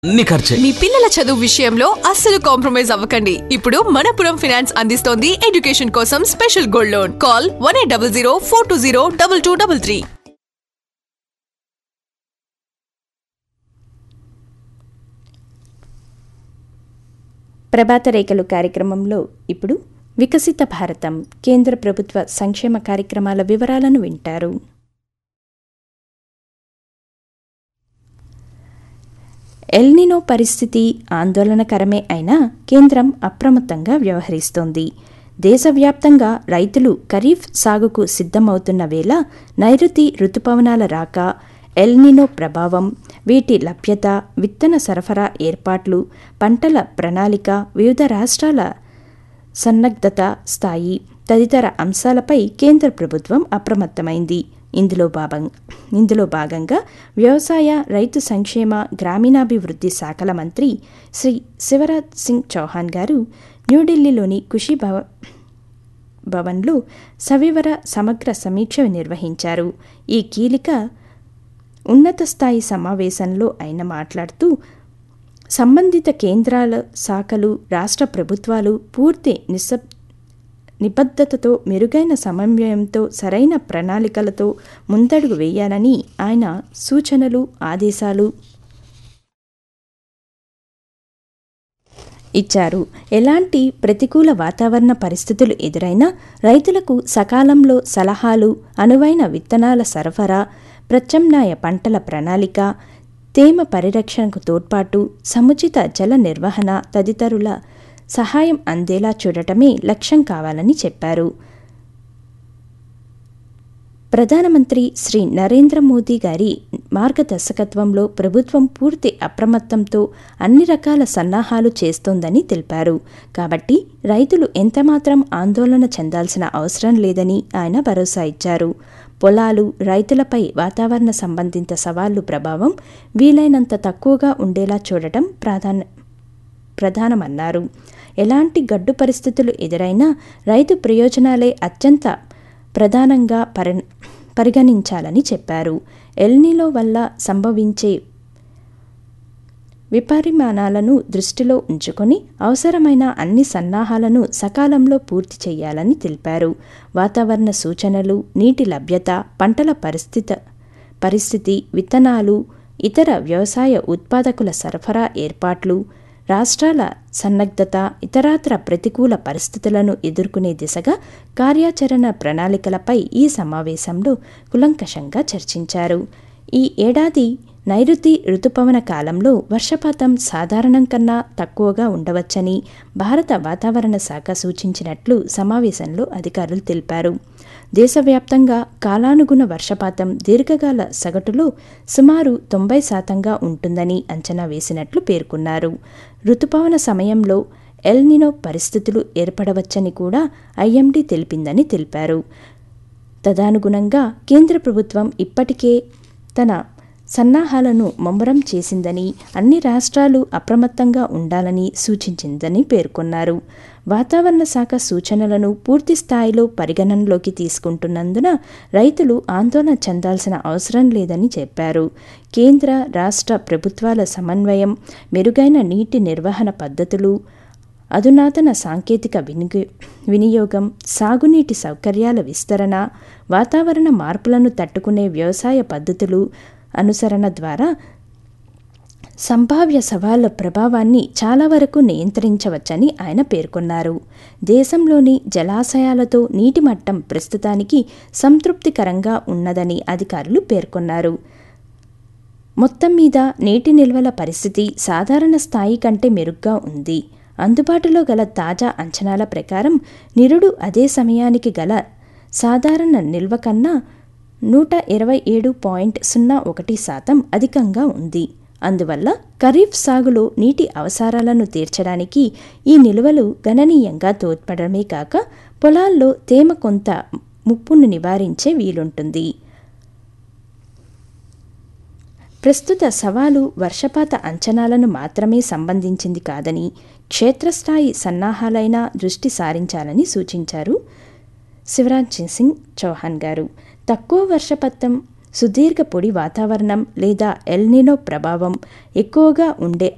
అన్ని ఖర్చే మీ పిల్లల చదువు విషయంలో అస్సలు కాంప్రమైజ్ అవ్వకండి ఇప్పుడు మనపురం ఫైనాన్స్ అందిస్తోంది ఎడ్యుకేషన్ కోసం special gold loan call one eight double zero four two zero double two double three ప్రభాత రేఖలు కార్యక్రమంలో ఇప్పుడు వికసిత భారతం కేంద్ర ప్రభుత్వ సంక్షేమ కార్యక్రమాల వివరాలను వింటారు ఎల్నినో పరిస్థితి ఆందోళనకరమే అయినా కేంద్రం అప్రమత్తంగా వ్యవహరిస్తోంది దేశవ్యాప్తంగా రైతులు ఖరీఫ్ సాగుకు సిద్ధమవుతున్న వేళ నైరుతి రుతుపవనాల రాక ఎల్నినో ప్రభావం వీటి లభ్యత విత్తన సరఫరా ఏర్పాట్లు పంటల ప్రణాళిక వివిధ రాష్ట్రాల సన్నద్ధత స్థాయి తదితర అంశాలపై కేంద్ర ప్రభుత్వం అప్రమత్తమైంది ఇందులో భాగం ఇందులో భాగంగా వ్యవసాయ రైతు సంక్షేమ గ్రామీణాభివృద్ధి శాఖల మంత్రి శ్రీ శివరాజ్ సింగ్ చౌహాన్ గారు న్యూఢిల్లీలోని ఖుషీ భవ భవన్లో సవివర సమగ్ర సమీక్ష నిర్వహించారు ఈ కీలిక ఉన్నత స్థాయి సమావేశంలో ఆయన మాట్లాడుతూ సంబంధిత కేంద్రాల శాఖలు రాష్ట్ర ప్రభుత్వాలు పూర్తి నిస్సబ్ నిబద్ధతతో మెరుగైన సమన్వయంతో సరైన ప్రణాళికలతో ముందడుగు వేయాలని ఆయన సూచనలు ఆదేశాలు ఇచ్చారు ఎలాంటి ప్రతికూల వాతావరణ పరిస్థితులు ఎదురైనా రైతులకు సకాలంలో సలహాలు అనువైన విత్తనాల సరఫరా ప్రత్యామ్నాయ పంటల ప్రణాళిక తేమ పరిరక్షణకు తోడ్పాటు సముచిత జల నిర్వహణ తదితరుల సహాయం అందేలా చూడటమే లక్ష్యం కావాలని చెప్పారు ప్రధానమంత్రి శ్రీ నరేంద్ర మోదీ గారి మార్గదర్శకత్వంలో ప్రభుత్వం పూర్తి అప్రమత్తంతో అన్ని రకాల సన్నాహాలు చేస్తోందని తెలిపారు కాబట్టి రైతులు ఎంతమాత్రం ఆందోళన చెందాల్సిన అవసరం లేదని ఆయన భరోసా ఇచ్చారు పొలాలు రైతులపై వాతావరణ సంబంధిత సవాళ్లు ప్రభావం వీలైనంత తక్కువగా ఉండేలా చూడటం ప్రాధాన్య ప్రధానమన్నారు ఎలాంటి గడ్డు పరిస్థితులు ఎదురైనా రైతు ప్రయోజనాలే అత్యంత ప్రధానంగా పరి పరిగణించాలని చెప్పారు ఎల్నిలో వల్ల సంభవించే విపరిమాణాలను దృష్టిలో ఉంచుకొని అవసరమైన అన్ని సన్నాహాలను సకాలంలో పూర్తి చేయాలని తెలిపారు వాతావరణ సూచనలు నీటి లభ్యత పంటల పరిస్థితి పరిస్థితి విత్తనాలు ఇతర వ్యవసాయ ఉత్పాదకుల సరఫరా ఏర్పాట్లు రాష్ట్రాల సన్నద్ధత ఇతరాత్ర ప్రతికూల పరిస్థితులను ఎదుర్కొనే దిశగా కార్యాచరణ ప్రణాళికలపై ఈ సమావేశంలో కులంకషంగా చర్చించారు ఈ ఏడాది నైరుతి రుతుపవన కాలంలో వర్షపాతం సాధారణం కన్నా తక్కువగా ఉండవచ్చని భారత వాతావరణ శాఖ సూచించినట్లు సమావేశంలో అధికారులు తెలిపారు దేశవ్యాప్తంగా కాలానుగుణ వర్షపాతం దీర్ఘకాల సగటులో సుమారు తొంభై శాతంగా ఉంటుందని అంచనా వేసినట్లు పేర్కొన్నారు రుతుపవన సమయంలో ఎల్నినో పరిస్థితులు ఏర్పడవచ్చని కూడా ఐఎండీ తెలిపిందని తెలిపారు తదనుగుణంగా కేంద్ర ప్రభుత్వం ఇప్పటికే తన సన్నాహాలను ముమ్మరం చేసిందని అన్ని రాష్ట్రాలు అప్రమత్తంగా ఉండాలని సూచించిందని పేర్కొన్నారు వాతావరణ శాఖ సూచనలను పూర్తి స్థాయిలో పరిగణనలోకి తీసుకుంటున్నందున రైతులు ఆందోళన చెందాల్సిన అవసరం లేదని చెప్పారు కేంద్ర రాష్ట్ర ప్రభుత్వాల సమన్వయం మెరుగైన నీటి నిర్వహణ పద్ధతులు అధునాతన సాంకేతిక వినిగ వినియోగం సాగునీటి సౌకర్యాల విస్తరణ వాతావరణ మార్పులను తట్టుకునే వ్యవసాయ పద్ధతులు అనుసరణ ద్వారా సంభావ్య సవాళ్ల ప్రభావాన్ని చాలా వరకు నియంత్రించవచ్చని ఆయన పేర్కొన్నారు దేశంలోని జలాశయాలతో నీటి మట్టం ప్రస్తుతానికి సంతృప్తికరంగా ఉన్నదని అధికారులు పేర్కొన్నారు మొత్తం మీద నీటి నిల్వల పరిస్థితి సాధారణ స్థాయి కంటే మెరుగ్గా ఉంది అందుబాటులో గల తాజా అంచనాల ప్రకారం నిరుడు అదే సమయానికి గల సాధారణ నిల్వ కన్నా నూట ఇరవై ఏడు పాయింట్ సున్నా ఒకటి శాతం అధికంగా ఉంది అందువల్ల ఖరీఫ్ సాగులో నీటి అవసరాలను తీర్చడానికి ఈ నిల్వలు గణనీయంగా తోడ్పడమే కాక పొలాల్లో తేమ కొంత ముప్పును నివారించే వీలుంటుంది ప్రస్తుత సవాలు వర్షపాత అంచనాలను మాత్రమే సంబంధించింది కాదని క్షేత్రస్థాయి సన్నాహాలైన దృష్టి సారించాలని సూచించారు శివరాజ్ సింగ్ చౌహాన్ గారు తక్కువ వర్షపాతం సుదీర్ఘ పొడి వాతావరణం లేదా ఎల్నినో ప్రభావం ఎక్కువగా ఉండే